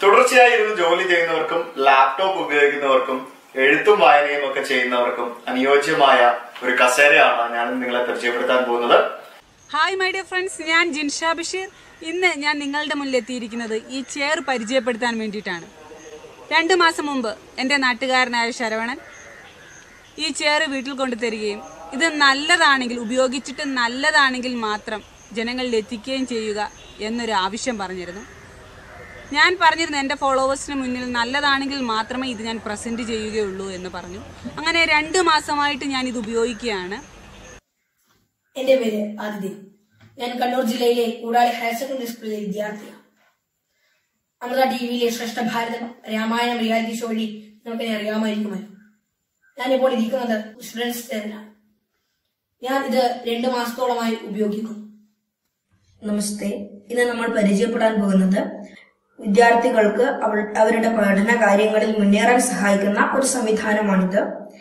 തുടർച്ചയായി ഇരുന്ന് ജോലി ചെയ്യുന്നവർക്കും ലാപ്ടോപ്പ് ഉപയോഗിക്കുന്നവർക്കും എഴുത്തും വായനയും ഒക്കെ ചെയ്യുന്നവർക്കും അനുയോജ്യമായ ഒരു കസേരയാണ് ഞാൻ നിങ്ങളെ പരിചയപ്പെടുത്താൻ പോകുന്നത് ഹായ് മൈ ഡിയർ ഫ്രണ്ട്സ് ഞാൻ ജിൻഷ ബഷീർ ഇന്ന് ഞാൻ നിങ്ങളുടെ മുന്നിൽ എത്തിയിരിക്കുന്നത് ഈ ചെയർ പരിചയപ്പെടുത്താൻ വേണ്ടിയിട്ടാണ് രണ്ട് മാസം മുമ്പ് എൻ്റെ നാട്ടുകാരനായ ശരവണൻ ഈ ചെയർ വീട്ടിൽ കൊണ്ടു തരികയും ഇത് നല്ലതാണെങ്കിൽ ഉപയോഗിച്ചിട്ട് നല്ലതാണെങ്കിൽ മാത്രം ജനങ്ങളിൽ എത്തിക്കുകയും ചെയ്യുക എന്നൊരു ആവശ്യം പറഞ്ഞിരുന്നു ഞാൻ പറഞ്ഞിരുന്നു എൻ്റെ ഫോളോവേഴ്സിന് മുന്നിൽ നല്ലതാണെങ്കിൽ മാത്രമേ ഇത് ഞാൻ പ്രസൻറ്റ് ചെയ്യുകയുള്ളൂ എന്ന് പറഞ്ഞു അങ്ങനെ രണ്ട് മാസമായിട്ട് ഞാൻ ഇത് ഉപയോഗിക്കുകയാണ് എന്റെ പേര് ആദിത്യ ഞാൻ കണ്ണൂർ ജില്ലയിലെ കൂടാളി ഹയർ സെക്കൻഡറി സ്കൂളിലെ വിദ്യാർത്ഥിയാണ് അമൃത ടി വിയിലെ ശ്രേഷ്ഠ ഭാരതം രാമായണം റിയാലിറ്റി ഷോ വഴി നമുക്ക് അറിയാമായിരിക്കുമല്ലോ ഞാനിപ്പോൾ ഇരിക്കുന്നത് സ്റ്റുഡൻസ് സ്റ്റേറിലാണ് ഞാൻ ഇത് രണ്ടു മാസത്തോളമായി ഉപയോഗിക്കുന്നു നമസ്തേ ഇന്ന് നമ്മൾ പരിചയപ്പെടാൻ പോകുന്നത് വിദ്യാർത്ഥികൾക്ക് അവൾ അവരുടെ പഠന കാര്യങ്ങളിൽ മുന്നേറാൻ സഹായിക്കുന്ന ഒരു സംവിധാനമാണിത്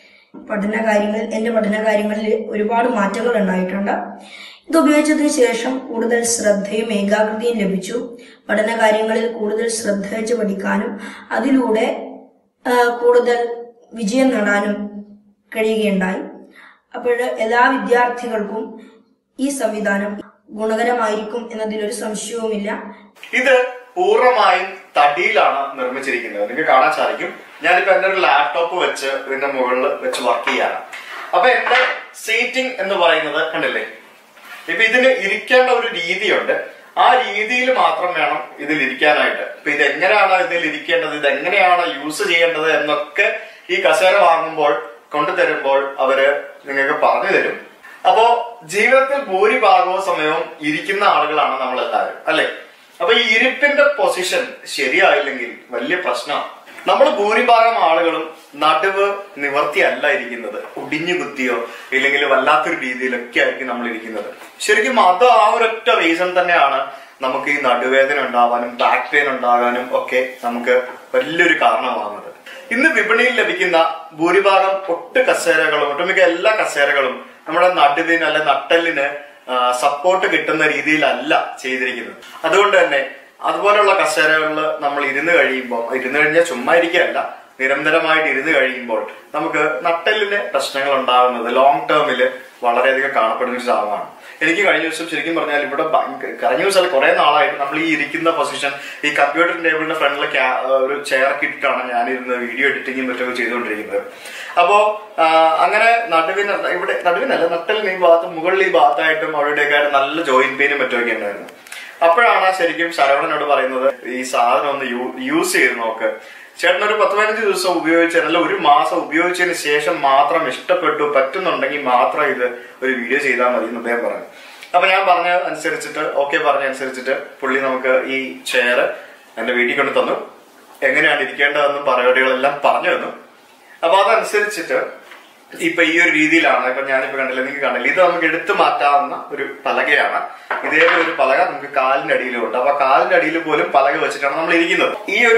പഠന കാര്യങ്ങളിൽ എന്റെ പഠന കാര്യങ്ങളിൽ ഒരുപാട് മാറ്റങ്ങൾ ഉണ്ടായിട്ടുണ്ട് ഇത് ഉപയോഗിച്ചതിന് ശേഷം കൂടുതൽ ശ്രദ്ധയും ഏകാഗ്രതയും ലഭിച്ചു പഠന കാര്യങ്ങളിൽ കൂടുതൽ ശ്രദ്ധ വെച്ച് പഠിക്കാനും അതിലൂടെ ആ, കൂടുതൽ വിജയം നേടാനും കഴിയുകയുണ്ടായി അപ്പോൾ എല്ലാ വിദ്യാർത്ഥികൾക്കും ഈ സംവിധാനം ഗുണകരമായിരിക്കും എന്നതിലൊരു സംശയവുമില്ല ഇത് പൂർണ്ണമായും തടിയിലാണ് നിർമ്മിച്ചിരിക്കുന്നത് നിങ്ങൾക്ക് കാണാൻ സാധിക്കും ഞാനിപ്പോ എന്റെ ഒരു ലാപ്ടോപ്പ് വെച്ച് ഇതിന്റെ മുകളിൽ വെച്ച് വർക്ക് ചെയ്യാണ് അപ്പൊ എന്റെ സീറ്റിംഗ് എന്ന് പറയുന്നത് കണ്ടില്ലേ ഇപ്പൊ ഇതിന് ഇരിക്കേണ്ട ഒരു രീതിയുണ്ട് ആ രീതിയിൽ മാത്രം വേണം ഇതിൽ ഇരിക്കാനായിട്ട് ഇപ്പൊ ഇത് എങ്ങനെയാണ് ഇതിൽ ഇരിക്കേണ്ടത് ഇത് എങ്ങനെയാണ് യൂസ് ചെയ്യേണ്ടത് എന്നൊക്കെ ഈ കസേര വാങ്ങുമ്പോൾ കൊണ്ടുതരുമ്പോൾ അവര് നിങ്ങൾക്ക് പറഞ്ഞു തരും അപ്പോ ജീവിതത്തിൽ ഭൂരിഭാഗവും സമയവും ഇരിക്കുന്ന ആളുകളാണ് നമ്മൾ എല്ലാവരും അല്ലെ അപ്പൊ ഈ ഇരിപ്പിന്റെ പൊസിഷൻ ശരിയായില്ലെങ്കിൽ വലിയ പ്രശ്നമാണ് നമ്മൾ ഭൂരിഭാഗം ആളുകളും നടുവ് നിവർത്തിയല്ല ഇരിക്കുന്നത് ഒടിഞ്ഞു കുത്തിയോ ഇല്ലെങ്കിൽ വല്ലാത്തൊരു രീതിയിലൊക്കെ ആയിരിക്കും നമ്മൾ ഇരിക്കുന്നത് ശരിക്കും അത് ആ ഒരൊറ്റ റീസൺ തന്നെയാണ് നമുക്ക് ഈ നടുവേദന ഉണ്ടാവാനും ബാക്ക് പെയിൻ ഉണ്ടാകാനും ഒക്കെ നമുക്ക് വലിയൊരു കാരണമാകുന്നത് ഇന്ന് വിപണിയിൽ ലഭിക്കുന്ന ഭൂരിഭാഗം ഒട്ട് കസേരകളും ഒട്ടുമിക്ക എല്ലാ കസേരകളും നമ്മുടെ നടുവിന് അല്ലെ നട്ടലിന് സപ്പോർട്ട് കിട്ടുന്ന രീതിയിലല്ല ചെയ്തിരിക്കുന്നത് അതുകൊണ്ട് തന്നെ അതുപോലുള്ള കസേരകളിൽ നമ്മൾ ഇരുന്ന് കഴിയുമ്പോൾ ഇരുന്ന് കഴിഞ്ഞാൽ ചുമ്മാ ഇരിക്കുകയല്ല നിരന്തരമായിട്ട് ഇരുന്ന് കഴിയുമ്പോൾ നമുക്ക് നട്ടലിന് പ്രശ്നങ്ങൾ ഉണ്ടാകുന്നത് ലോങ് ടേമിൽ വളരെയധികം കാണപ്പെടുന്ന ഒരു സാധനമാണ് എനിക്ക് കഴിഞ്ഞ ദിവസം ശരിക്കും പറഞ്ഞാൽ ഇവിടെ ഭയങ്കര കഴിഞ്ഞ ദിവസം കുറെ നാളായിട്ട് നമ്മൾ ഈ ഇരിക്കുന്ന പൊസിഷൻ ഈ കമ്പ്യൂട്ടർ ടേബിളിന്റെ ഫ്രണ്ടിൽ ഒരു ചെയർ ഇട്ടിട്ടാണ് ഞാനിരുന്ന് വീഡിയോ എഡിറ്റിംഗും മറ്റൊക്കെ ചെയ്തുകൊണ്ടിരിക്കുന്നത് അപ്പോ ആ, അങ്ങനെ നടുവിന് ഇവിടെ നടുവിനല്ല നട്ടലിന് ഈ ഭാഗത്ത് മുകളിൽ ഈ ഭാഗത്തായിട്ടും അവിടെയൊക്കെ ആയിട്ട് നല്ല ജോയിന്റ് പെയിനും മറ്റൊക്കെ ഉണ്ടായിരുന്നു അപ്പോഴാണ് ശരിക്കും ശരവണനോട് പറയുന്നത് ഈ സാധനം ഒന്ന് യൂസ് ചെയ്ത് നോക്ക് ചേട്ടൻ ഒരു പത്ത് പതിനഞ്ച് ദിവസം ഉപയോഗിച്ച അല്ല ഒരു മാസം ഉപയോഗിച്ചതിന് ശേഷം മാത്രം ഇഷ്ടപ്പെട്ടു പറ്റുന്നുണ്ടെങ്കിൽ മാത്രം ഇത് ഒരു വീഡിയോ ചെയ്താൽ മതി എന്ന് അദ്ദേഹം പറഞ്ഞു അപ്പൊ ഞാൻ പറഞ്ഞ അനുസരിച്ചിട്ട് ഓക്കെ പറഞ്ഞ അനുസരിച്ചിട്ട് പുള്ളി നമുക്ക് ഈ ചെയർ എന്റെ വീട്ടിൽ കൊണ്ട് തന്നു എങ്ങനെയാണ് ഇരിക്കേണ്ടതെന്നും പരിപാടികളെല്ലാം പറഞ്ഞു തന്നു അപ്പൊ അതനുസരിച്ചിട്ട് ഇപ്പൊ ഈ ഒരു രീതിയിലാണ് ഇപ്പൊ ഞാനിപ്പോ കണ്ടില്ല നിങ്ങൾക്ക് കണ്ടില്ല ഇത് നമുക്ക് എടുത്തു മാറ്റാവുന്ന ഒരു പലകയാണ് ഇതേപോലെ ഒരു പലക നമുക്ക് കാലിന്റെ അടിയിലുണ്ട് അപ്പൊ കാലിന്റെ അടിയിൽ പോലും പലക വെച്ചിട്ടാണ് നമ്മൾ ഇരിക്കുന്നത് ഈ ഒരു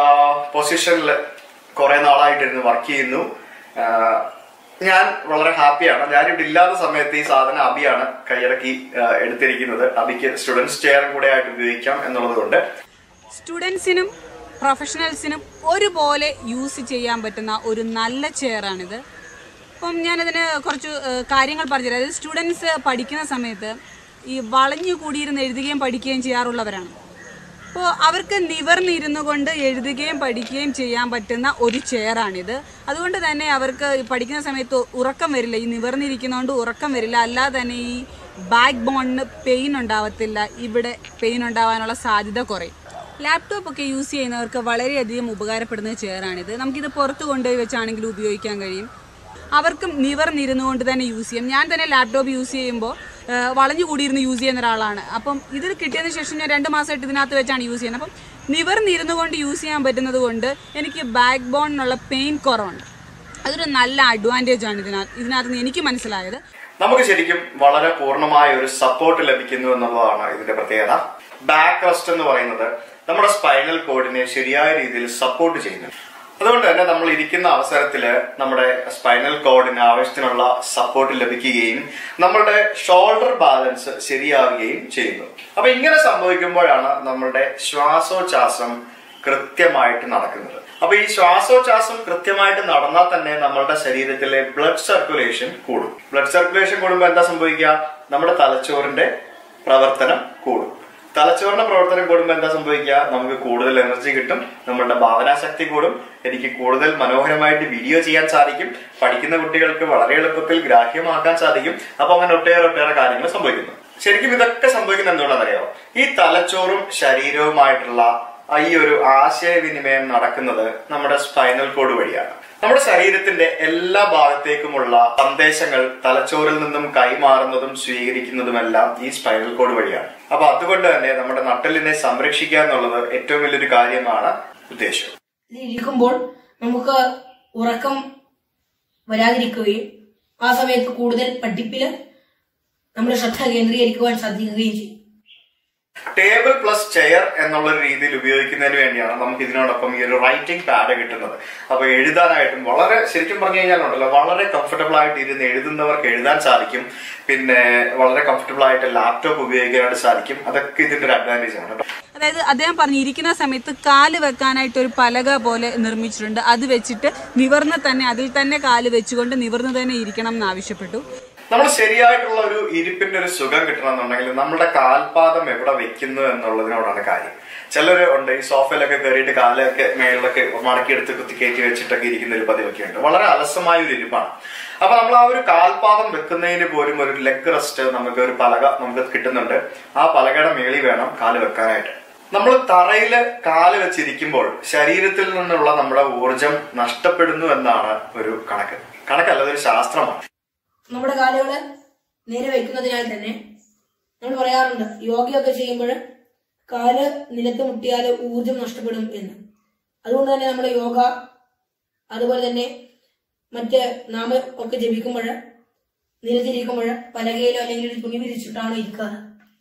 പൊസിഷനിൽ കുറെ നാളായിട്ടിരുന്ന് വർക്ക് ചെയ്യുന്നു ആ, ഞാൻ വളരെ ഹാപ്പിയാണ് ഞാനിവിടെ ഇല്ലാത്ത സമയത്ത് ഈ സാധനം അബിയാണ് കൈയടക്കി ആ, എടുത്തിരിക്കുന്നത് അബിക്ക് സ്റ്റുഡൻസ് ചെയറും കൂടെ ആയിട്ട് ഉപയോഗിക്കാം എന്നുള്ളത് കൊണ്ട് സ്റ്റുഡൻസിനും പ്രൊഫഷണൽസിനും ഒരുപോലെ യൂസ് ചെയ്യാൻ പറ്റുന്ന ഒരു നല്ല ചെയറാണിത് അപ്പം ഞാനതിന് കുറച്ച് ഏഹ്, കാര്യങ്ങൾ പറഞ്ഞുതരാം അതായത് സ്റ്റുഡൻസ് പഠിക്കുന്ന സമയത്ത് ഈ വളഞ്ഞു കൂടിയിരുന്ന് എഴുതുകയും പഠിക്കുകയും ചെയ്യാറുള്ളവരാണ് അപ്പോൾ അവർക്ക് നിവർന്നിരുന്നു കൊണ്ട് എഴുതുകയും പഠിക്കുകയും ചെയ്യാൻ പറ്റുന്ന ഒരു ചെയറാണിത് അതുകൊണ്ട് തന്നെ അവർക്ക് ഈ പഠിക്കുന്ന സമയത്ത് ഉറക്കം വരില്ല ഈ നിവർന്നിരിക്കുന്നതുകൊണ്ട് ഉറക്കം വരില്ല അല്ലാതെ തന്നെ ഈ ബാക്ക് ബോണിന് പെയിൻ ഉണ്ടാവത്തില്ല ഇവിടെ പെയിൻ ഉണ്ടാവാനുള്ള സാധ്യത കുറയും ലാപ്ടോപ്പ് ഒക്കെ യൂസ് ചെയ്യുന്നവർക്ക് വളരെയധികം ഉപകാരപ്പെടുന്ന ചെയറാണിത് നമുക്കിത് പുറത്ത് കൊണ്ടുപോയി വെച്ചാണെങ്കിലും ഉപയോഗിക്കാൻ കഴിയും അവർക്കും നിവർന്നിരുന്നു കൊണ്ട് തന്നെ യൂസ് ചെയ്യാം ഞാൻ തന്നെ ലാപ്ടോപ്പ് യൂസ് ചെയ്യുമ്പോൾ വളഞ്ഞു കൂടിയിരുന്ന് യൂസ് ചെയ്യുന്ന ഒരാളാണ് അപ്പം ഇതിൽ കിട്ടിയതിന് ശേഷം ഞാൻ രണ്ട് മാസമായിട്ട് ഇതിനകത്ത് വെച്ചാണ് യൂസ് ചെയ്യുന്നത് അപ്പം നിവർന്നിരുന്നു കൊണ്ട് യൂസ് ചെയ്യാൻ പറ്റുന്നത് കൊണ്ട് എനിക്ക് ബാക്ക് ബോണിനുള്ള പെയിൻ കുറവുണ്ട് അതൊരു നല്ല അഡ്വാൻറ്റേജ് ആണ് ഇതിനകത്ത് ഇതിനകത്ത് നിന്ന് എനിക്ക് മനസ്സിലായത് നമുക്ക് ശരിക്കും വളരെ പൂർണ്ണമായ ഒരു സപ്പോർട്ട് ലഭിക്കുന്നു എന്നുള്ളതാണ് ഇതിന്റെ പ്രത്യേകത ബാക്ക് റെസ്റ്റ് എന്ന് പറയുന്നത് നമ്മുടെ സ്പൈനൽ കോഡിനെ ശരിയായ രീതിയിൽ സപ്പോർട്ട് ചെയ്യുന്നു അതുകൊണ്ട് തന്നെ നമ്മൾ ഇരിക്കുന്ന അവസരത്തിൽ നമ്മുടെ സ്പൈനൽ കോഡിന് ആവശ്യത്തിനുള്ള സപ്പോർട്ട് ലഭിക്കുകയും നമ്മളുടെ ഷോൾഡർ ബാലൻസ് ശരിയാവുകയും ചെയ്യുന്നു അപ്പൊ ഇങ്ങനെ സംഭവിക്കുമ്പോഴാണ് നമ്മളുടെ ശ്വാസോച്ഛ്വാസം കൃത്യമായിട്ട് നടക്കുന്നത് അപ്പൊ ഈ ശ്വാസോച്ഛ്വാസം കൃത്യമായിട്ട് നടന്നാൽ തന്നെ നമ്മളുടെ ശരീരത്തിലെ ബ്ലഡ് സർക്കുലേഷൻ കൂടും ബ്ലഡ് സർക്കുലേഷൻ കൂടുമ്പോൾ എന്താ സംഭവിക്കുക നമ്മുടെ തലച്ചോറിന്റെ പ്രവർത്തനം കൂടും തലച്ചോറിന്റെ പ്രവർത്തനം കൂടുമ്പോൾ എന്താ സംഭവിക്കുക നമുക്ക് കൂടുതൽ എനർജി കിട്ടും നമ്മളുടെ ഭാവനാശക്തി കൂടും എനിക്ക് കൂടുതൽ മനോഹരമായിട്ട് വീഡിയോ ചെയ്യാൻ സാധിക്കും പഠിക്കുന്ന കുട്ടികൾക്ക് വളരെ എളുപ്പത്തിൽ ഗ്രാഹ്യമാക്കാൻ സാധിക്കും അപ്പൊ അങ്ങനെ ഒട്ടേറെ ഒട്ടേറെ കാര്യങ്ങൾ സംഭവിക്കുന്നു ശരിക്കും ഇതൊക്കെ സംഭവിക്കുന്നത് എന്തുകൊണ്ടാണെന്നറിയോ ഈ തലച്ചോറും ശരീരവുമായിട്ടുള്ള ആ ഈ ഒരു ആശയവിനിമയം നടക്കുന്നത് നമ്മുടെ സ്പൈനൽ കോഡ് വഴിയാണ് നമ്മുടെ ശരീരത്തിന്റെ എല്ലാ ഭാഗത്തേക്കുമുള്ള സന്ദേശങ്ങൾ തലച്ചോറിൽ നിന്നും കൈമാറുന്നതും സ്വീകരിക്കുന്നതുമെല്ലാം ഈ സ്പൈനൽ കോഡ് വഴിയാണ് അപ്പൊ അതുകൊണ്ട് തന്നെ നമ്മുടെ നട്ടലിനെ സംരക്ഷിക്കുക എന്നുള്ളത് ഏറ്റവും വലിയൊരു കാര്യമാണ് ഉദ്ദേശം ഇതിൽ ഇരിക്കുമ്പോൾ നമുക്ക് ഉറക്കം വരാതിരിക്കുകയും ആ സമയത്ത് കൂടുതൽ പഠിപ്പില് നമ്മുടെ ശ്രദ്ധ കേന്ദ്രീകരിക്കുവാൻ സാധിക്കുകയും ചെയ്യും ടേബിൾ പ്ലസ് ചെയർ എന്നുള്ള ഒരു രീതിയിൽ ഉപയോഗിക്കുന്നതിന് വേണ്ടിയാണ് നമുക്ക് ഇതിനോടൊപ്പം ഈ ഒരു റൈറ്റിംഗ് പാഡ് കിട്ടുന്നത് അപ്പൊ എഴുതാനായിട്ടും വളരെ ശരിക്കും പറഞ്ഞു കഴിഞ്ഞാൽ ഉണ്ടല്ലോ വളരെ കംഫർട്ടബിൾ ആയിട്ട് ഇരുന്ന് എഴുതുന്നവർക്ക് എഴുതാൻ സാധിക്കും പിന്നെ വളരെ കംഫർട്ടബിൾ ആയിട്ട് ലാപ്ടോപ്പ് ഉപയോഗിക്കാനായിട്ട് സാധിക്കും അതൊക്കെ ഇതിന്റെ ഒരു അഡ്വാൻറ്റേജ് ആണ് കേട്ടോ അതായത് അദ്ദേഹം പറഞ്ഞു ഇരിക്കുന്ന സമയത്ത് കാല് വെക്കാനായിട്ട് ഒരു പലക പോലെ നിർമ്മിച്ചിട്ടുണ്ട് അത് വെച്ചിട്ട് നിവർന്ന് തന്നെ അതിൽ തന്നെ കാല് വെച്ചുകൊണ്ട് നിവർന്ന് തന്നെ ഇരിക്കണം എന്ന് ആവശ്യപ്പെട്ടു നമ്മൾ ശരിയായിട്ടുള്ള ഒരു ഇരിപ്പിന്റെ ഒരു സുഖം കിട്ടണമെന്നുണ്ടെങ്കിൽ നമ്മുടെ കാൽപാദം എവിടെ വെക്കുന്നു എന്നുള്ളതിനോടാണ് കാര്യം ചിലര് ഉണ്ട് ഈ സോഫയിലൊക്കെ കയറിയിട്ട് കാലൊക്കെ മേളിലൊക്കെ മടക്കിയെടുത്ത് കുത്തി കയറ്റി വെച്ചിട്ടൊക്കെ ഇരിക്കുന്ന ഒരു പതിവൊക്കെ ഉണ്ട് വളരെ അലസമായ ഒരു ഇരിപ്പാണ് അപ്പൊ നമ്മൾ ആ ഒരു കാൽപാദം വെക്കുന്നതിന് പോലും ഒരു ലെഗ് റെസ്റ്റ് നമുക്ക് ഒരു പലക നമുക്ക് കിട്ടുന്നുണ്ട് ആ പലകയുടെ മേളി വേണം കാല് വെക്കാനായിട്ട് നമ്മൾ തറയില് കാല് വെച്ചിരിക്കുമ്പോൾ ശരീരത്തിൽ നിന്നുള്ള നമ്മുടെ ഊർജം നഷ്ടപ്പെടുന്നു എന്നാണ് ഒരു കണക്ക് കണക്കല്ല അതൊരു ശാസ്ത്രമാണ് നമ്മുടെ കാലുകള് നേരെ വയ്ക്കുന്നതിനാൽ തന്നെ നമ്മൾ പറയാറുണ്ട് യോഗയൊക്കെ ചെയ്യുമ്പോൾ കാല് നിലത്ത് മുട്ടിയാൽ ഊർജം നഷ്ടപ്പെടും എന്ന് അതുകൊണ്ട് തന്നെ നമ്മൾ യോഗ അതുപോലെ തന്നെ മറ്റ് നാമ ഒക്കെ ജപിക്കുമ്പോൾ നിലത്തിരിക്കുമ്പോൾ പലകയിലോ അല്ലെങ്കിൽ ഒരു തുണി വിരിച്ചിട്ടാണ് ഇരിക്കാറ്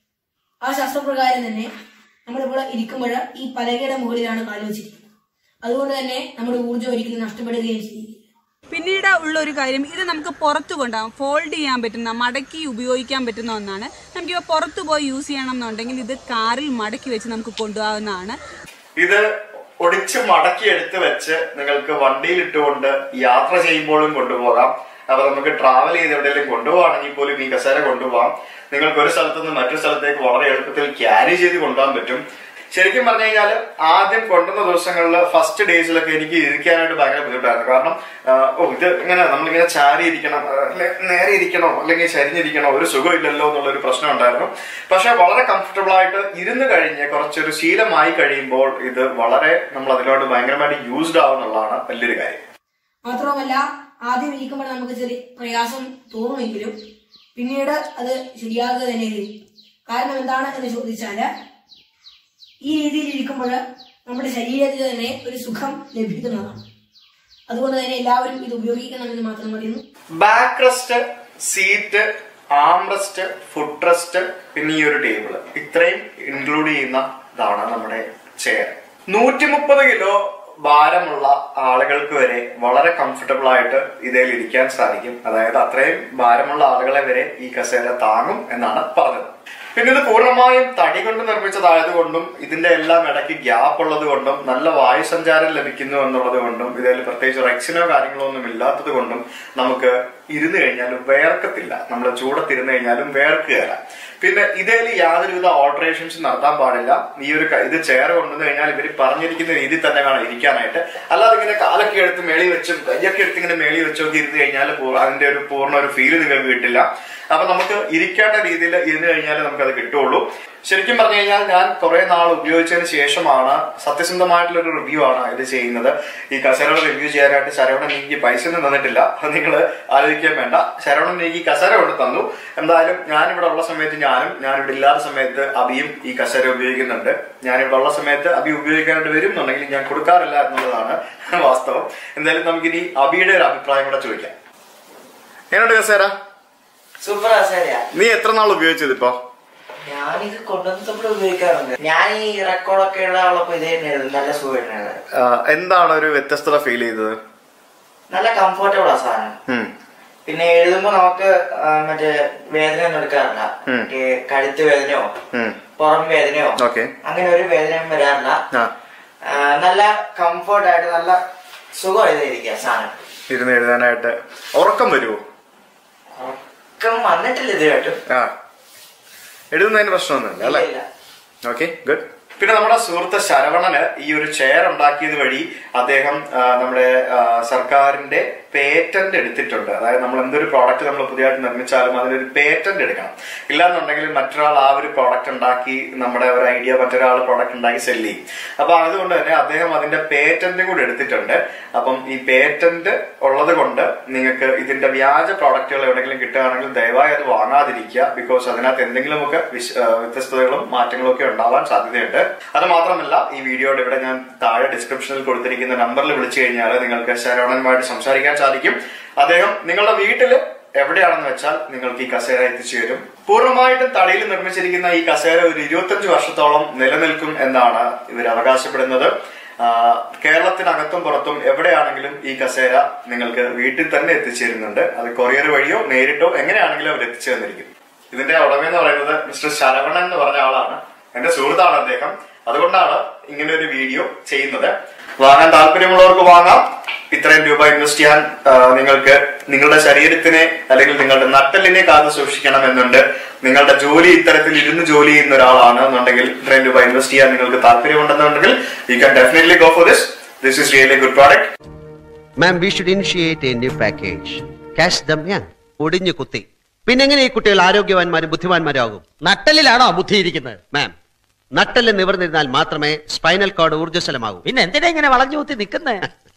ആ ശാസ്ത്രപ്രകാരം തന്നെ നമ്മളിപ്പോൾ ഇരിക്കുമ്പോൾ ഈ പലകയുടെ മുകളിലാണ് കാല് വെച്ചിരിക്കുന്നത് അതുകൊണ്ട് തന്നെ നമ്മുടെ ഊർജ്ജം ഒരിക്കലും നഷ്ടപ്പെടുകയും ചെയ്യും പിന്നീട് ഉള്ള ഒരു കാര്യം ഇത് നമുക്ക് പുറത്ത് കൊണ്ടാകും ഫോൾഡ് ചെയ്യാൻ പറ്റുന്ന മടക്കി ഉപയോഗിക്കാൻ പറ്റുന്ന ഒന്നാണ് നമുക്കിപ്പോൾ പുറത്ത് പോയി യൂസ് ചെയ്യണം എന്നുണ്ടെങ്കിൽ ഇത് കാറിൽ മടക്കി വെച്ച് നമുക്ക് കൊണ്ടുപോകാവുന്നതാണ് ഇത് ഒടിച്ച് മടക്കി എടുത്ത് വെച്ച് നിങ്ങൾക്ക് വണ്ടിയിൽ ഇട്ടുകൊണ്ട് യാത്ര ചെയ്യുമ്പോഴും കൊണ്ടുപോകാം അപ്പൊ നമുക്ക് ട്രാവൽ ചെയ്ത് എവിടെയെങ്കിലും കൊണ്ടുപോവാണെങ്കിൽ പോലും ഈ കസേര കൊണ്ടുപോകാം നിങ്ങൾക്ക് ഒരു സ്ഥലത്ത് നിന്ന് മറ്റൊരു സ്ഥലത്തേക്ക് വളരെ എളുപ്പത്തിൽ ക്യാരി ചെയ്ത് കൊണ്ടുപോകാൻ പറ്റും ശരിക്കും പറഞ്ഞു കഴിഞ്ഞാൽ ആദ്യം കൊണ്ടുവന്ന ദിവസങ്ങളിൽ ഫസ്റ്റ് ഡേയ്സിലൊക്കെ എനിക്ക് ഇരിക്കാനായിട്ട് ഭയങ്കര ബുദ്ധിമുട്ടായിരുന്നു കാരണം ആ, ഓ ഇത് ഇങ്ങനെ നമ്മളിങ്ങനെ ചാരി ഇരിക്കണം ആ, അല്ലെ നേരെ ഇരിക്കണോ അല്ലെങ്കിൽ ചരിഞ്ഞിരിക്കണോ ഒരു സുഖമില്ലല്ലോ എന്നുള്ളൊരു പ്രശ്നം ഉണ്ടായിരുന്നു പക്ഷെ വളരെ കംഫർട്ടബിൾ ആയിട്ട് ഇരുന്ന് കഴിഞ്ഞ് കുറച്ചൊരു ശീലമായി കഴിയുമ്പോൾ ഇത് വളരെ നമ്മൾ അതിലോട്ട് ഭയങ്കരമായിട്ട് യൂസ്ഡ് ആവുന്നുള്ളതാണ് വലിയൊരു കാര്യം മാത്രവുമല്ല ആദ്യം ഇരിക്കുമ്പോൾ നമുക്ക് ചെറിയ പ്രയാസം തോന്നുമെങ്കിലും പിന്നീട് അത് ശരിയാകുക തന്നെ ചെയ്യും കാരണം എന്താണ് എന്ന് ചോദിച്ചാല് ഈ രീതിയിൽ ഇരിക്കുമ്പോൾ നമ്മുടെ ശരീരത്തിന് തന്നെ ഒരു സുഖം ലഭിക്കുന്നതാണ് അതുകൊണ്ട് തന്നെ എല്ലാവരും ഇത് ഉപയോഗിക്കണമെന്ന് മാത്രം പറയുന്നു back rest seat arm rest foot rest പിന്നെ ഈ ഒരു ടേബിൾ ഇത്രയും ഇൻക്ലൂഡ് ചെയ്യുന്ന ഇതാണ് നമ്മുടെ ചെയർ നൂറ്റി മുപ്പത് കിലോ ഭാരമുള്ള ആളുകൾക്ക് വരെ വളരെ കംഫർട്ടബിൾ ആയിട്ട് ഇതിൽ ഇരിക്കാൻ സാധിക്കും അതായത് അത്രയും ഭാരമുള്ള ആളുകളെ വരെ ഈ കസേര താങ്ങും എന്നാണ് പറഞ്ഞത് പിന്നെ ഇത് പൂർണ്ണമായും തടി കൊണ്ട് നിർമ്മിച്ചതായതുകൊണ്ടും ഇതിന്റെ എല്ലാം ഇടയ്ക്ക് ഗ്യാപ്പ് ഉള്ളത് കൊണ്ടും നല്ല വായു സഞ്ചാരം ലഭിക്കുന്നു എന്നുള്ളത് കൊണ്ടും ഇതിൽ പ്രത്യേകിച്ച് റെക്സിനോ കാര്യങ്ങളോ ഒന്നും ഇല്ലാത്തത് കൊണ്ടും നമുക്ക് ഇരുന്ന് കഴിഞ്ഞാലും വേർക്കത്തില്ല നമ്മൾ ചൂടത്തിരുന്ന് കഴിഞ്ഞാലും വേർക്കുകയില്ല പിന്നെ ഇതിൽ യാതൊരുവിധ ഓൾട്ടറേഷൻസ് നടത്താൻ പാടില്ല ഈ ഒരു ക- ഇത് ചെയർ കൊണ്ടുവന്നു കഴിഞ്ഞാൽ ഇവർ പറഞ്ഞിരിക്കുന്ന രീതിയിൽ തന്നെ വേണം ഇരിക്കാനായിട്ട് അല്ലാതെ ഇങ്ങനെ കാലൊക്കെ എടുത്ത് മേളി വെച്ചും കയ്യൊക്കെ എടുത്ത് ഇങ്ങനെ മേളി വെച്ചൊക്കെ ഇരുന്ന് കഴിഞ്ഞാൽ പൂ- അതിന്റെ ഒരു പൂർണ്ണ ഒരു ഫീല് നിങ്ങൾക്ക് കിട്ടില്ല അപ്പൊ നമുക്ക് ഇരിക്കേണ്ട രീതിയിൽ ഇരുന്ന് കഴിഞ്ഞാൽ നമുക്ക് അത് കിട്ടുള്ളൂ ശരിക്കും പറഞ്ഞു കഴിഞ്ഞാൽ ഞാൻ കുറെ നാൾ ഉപയോഗിച്ചതിന് ശേഷമാണ് സത്യസന്ധമായിട്ടുള്ള ഒരു റിവ്യൂ ആണ് ഇത് ചെയ്യുന്നത് ഈ കസേരയുടെ റിവ്യൂ ചെയ്യാനായിട്ട് ശരവണൻ എനിക്ക് പൈസ ഒന്നും തന്നിട്ടില്ല അത് നിങ്ങൾ ആലോചിക്കാൻ വേണ്ട ശരവണൻ എനിക്ക് ഈ കസേര കൊണ്ട് തന്നു എന്തായാലും ഞാൻ ഇവിടെ ഉള്ള സമയത്ത് ഞാനും ഞാൻ ഇവിടെ ഇല്ലാത്ത സമയത്ത് അബിയും ഈ കസേര ഉപയോഗിക്കുന്നുണ്ട് ഞാൻ ഇവിടെ ഉള്ള സമയത്ത് അബി ഉപയോഗിക്കാനായിട്ട് വരും എന്നുണ്ടെങ്കിൽ ഞാൻ കൊടുക്കാറില്ല എന്നുള്ളതാണ് വാസ്തവം എന്തായാലും നമുക്കിനി അബിയുടെ ഒരു അഭിപ്രായം കൂടെ ചോദിക്കാം എങ്ങനെയുണ്ട് കസേര സൂപ്പർ ആശാരിയാ നീ എത്ര നാൾ ഉപയോഗിച്ചത് ഇപ്പൊ ഞാനിത് കൊണ്ടുവന്നപ്പോൾ ഉപയോഗിക്കാറുണ്ട് ഞാൻ ഈ റെക്കോർഡൊക്കെ ഉള്ളപ്പോ ഇത് തന്നെയായിരുന്നു നല്ല സുഖമായിട്ടാണ് എന്താണ് ഒരു വ്യത്യസ്തത ഫീൽ ചെയ്തത് നല്ല കംഫർട്ടബിൾ ആ സാധനം ഉം. പിന്നെ എഴുതുമ്പോ നമുക്ക് ആ, മറ്റേ വേദന ഒന്നും എടുക്കാറില്ല ഉം. ഈ കഴുത്ത് വേദനയോ ഉം. പുറം വേദനയോ ഓക്കെ അങ്ങനെ ഒരു വേദനയും വരാറില്ല ആ ആ, നല്ല കംഫർട്ട് ആയിട്ട് നല്ല സുഖമായിരിക്കുക സാധനം ഇരുന്ന് എഴുതാനായിട്ട് ഉറക്കം വരുമോ ഉറക്കം വന്നിട്ടില്ല ഇതുമായിട്ടും ആ എഴുതുന്നതിന് പ്രശ്നമൊന്നുമില്ല അല്ലേ ഇല്ല. ഓക്കെ ഗുഡ് പിന്നെ നമ്മുടെ സുഹൃത്ത് ശരവണന് ഈ ഒരു ചെയർ ഉണ്ടാക്കിയത് വഴി അദ്ദേഹം ആ, നമ്മുടെ ആ, സർക്കാരിന്റെ പേറ്റന്റ് എടുത്തിട്ടുണ്ട് അതായത് നമ്മൾ എന്തൊരു പ്രോഡക്റ്റ് നമ്മൾ പുതിയതായിട്ട് നിർമ്മിച്ചാലും അതിനൊരു പേറ്റന്റ് എടുക്കണം ഇല്ലാന്നുണ്ടെങ്കിൽ മറ്റൊരാൾ ആ ഒരു പ്രോഡക്റ്റ് ഉണ്ടാക്കി നമ്മുടെ ഒരു ഐഡിയ മറ്റൊരാൾ പ്രോഡക്റ്റ് ഉണ്ടാക്കി സെല് ചെയ്യും അപ്പൊ അതുകൊണ്ട് തന്നെ അദ്ദേഹം അതിന്റെ പേറ്റന്റ് കൂടി എടുത്തിട്ടുണ്ട് അപ്പം ഈ പേറ്റന്റ് ഉള്ളത് കൊണ്ട് നിങ്ങൾക്ക് ഇതിന്റെ വ്യാജ പ്രോഡക്റ്റുകൾ എവിടെയെങ്കിലും കിട്ടുകയാണെങ്കിൽ ദയവായി അത് വാങ്ങാതിരിക്കുക ബിക്കോസ് അതിനകത്ത് എന്തെങ്കിലുമൊക്കെ വിശ- ആ, വ്യത്യസ്തതകളും മാറ്റങ്ങളും ഒക്കെ ഉണ്ടാവാൻ സാധ്യതയുണ്ട് അത് മാത്രമല്ല ഈ വീഡിയോയുടെ ഇവിടെ ഞാൻ താഴെ ഡിസ്ക്രിപ്ഷനിൽ കൊടുത്തിരിക്കുന്ന നമ്പറിൽ വിളിച്ചു കഴിഞ്ഞാൽ നിങ്ങൾക്ക് ശരവണനുമായിട്ട് സംസാരിക്കാൻ സാധിക്കും അദ്ദേഹം നിങ്ങളുടെ വീട്ടില് എവിടെയാണെന്ന് വെച്ചാൽ നിങ്ങൾക്ക് ഈ കസേര എത്തിച്ചു തരും പൂർണ്ണമായിട്ടും തടിയിൽ നിർമ്മിച്ചിരിക്കുന്ന ഈ കസേര ഒരു ഇരുപത്തഞ്ച് വർഷത്തോളം നിലനിൽക്കും എന്നാണ് ഇവർ അവകാശപ്പെടുന്നത് ആ, കേരളത്തിനകത്തും പുറത്തും എവിടെയാണെങ്കിലും ഈ കസേര നിങ്ങൾക്ക് വീട്ടിൽ തന്നെ എത്തിച്ചേരുന്നുണ്ട് അത് കൊറിയർ വഴിയോ നേരിട്ടോ എങ്ങനെയാണെങ്കിലും അവർ എത്തിച്ചു തന്നിരിക്കും ഇതിന്റെ ഉടമയെന്ന് പറയുന്നത് മിസ്റ്റർ ശരവണൻ എന്ന് പറഞ്ഞ ആളാണ് എന്റെ സുഹൃത്താണ് അദ്ദേഹം അതുകൊണ്ടാണ് ഇങ്ങനെ ഒരു വീഡിയോ ചെയ്യുന്നത് വാങ്ങാൻ താല്പര്യമുള്ളവർക്ക് വാങ്ങാം ഇത്രയും രൂപ ഇൻവെസ്റ്റ് ചെയ്യാൻ ആ, നിങ്ങൾക്ക് നിങ്ങളുടെ ശരീരത്തിനെ അല്ലെങ്കിൽ നിങ്ങളുടെ നട്ടലിനെ കാത്തു സൂക്ഷിക്കണമെന്നുണ്ട് നിങ്ങളുടെ ജോലി ഇത്തരത്തിൽ ഇരുന്ന് ജോലി ചെയ്യുന്ന ഒരാളാണ് എന്നുണ്ടെങ്കിൽ ഇത്രയും രൂപ ഇൻവെസ്റ്റ് ചെയ്യാൻ നിങ്ങൾക്ക് താല്പര്യമുണ്ടെന്നുണ്ടെങ്കിൽ you can definitely go for this this is really good product ma'am we should initiate a new package catch them young ഒടിഞ്ഞു കുത്തി പിന്നെ എങ്ങനെ ഈ കുട്ടികൾ ആരോഗ്യവാന്മാരും ബുദ്ധിമാന്മാരും ആകും നട്ടലിലാണോ ബുദ്ധി ഇരിക്കുന്നത് മാം നട്ടെല്ല് നിവർന്നിരുന്നാൽ മാത്രമേ സ്പൈനൽ കോഡ് ഊർജ്ജസ്വലമാകൂ പിന്നെ എന്തിനാ ഇങ്ങനെ വളഞ്ഞു കുത്തി നിൽക്കുന്നേ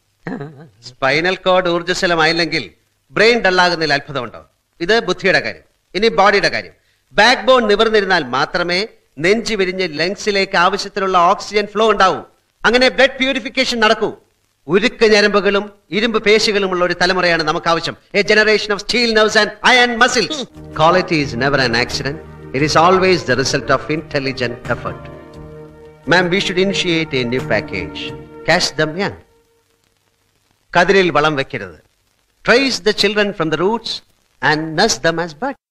സ്പൈനൽ കോഡ് ഊർജ്ജസ്വലമായില്ലെങ്കിൽ ബ്രെയിൻ ഡള്ളാകുന്നതിൽ അത്ഭുതമുണ്ടോ ഇത് ബുദ്ധിയുടെ കാര്യം ഇനി ബോഡിയുടെ കാര്യം ബാക്ക് ബോൺ നിവർന്നിരുന്നാൽ മാത്രമേ നെഞ്ചു വിരിഞ്ഞ് ലങ്സിലേക്ക് ആവശ്യത്തിനുള്ള ഓക്സിജൻ ഫ്ലോ ഉണ്ടാവൂ അങ്ങനെ ബ്ലഡ് പ്യൂരിഫിക്കേഷൻ നടക്കൂ ഉരുക്ക് ഞരമ്പുകളും ഇരുമ്പ് പേശികളുമുള്ള ഒരു തലമുറയാണ് നമുക്ക് ആവശ്യം a generation of steel nerves and iron muscles quality is never an accident it is always the result of intelligent effort ma'am we should initiate a new package catch them young കതിരിൽ വളം വെക്കരുത് trace the children from the roots and nurse them as bud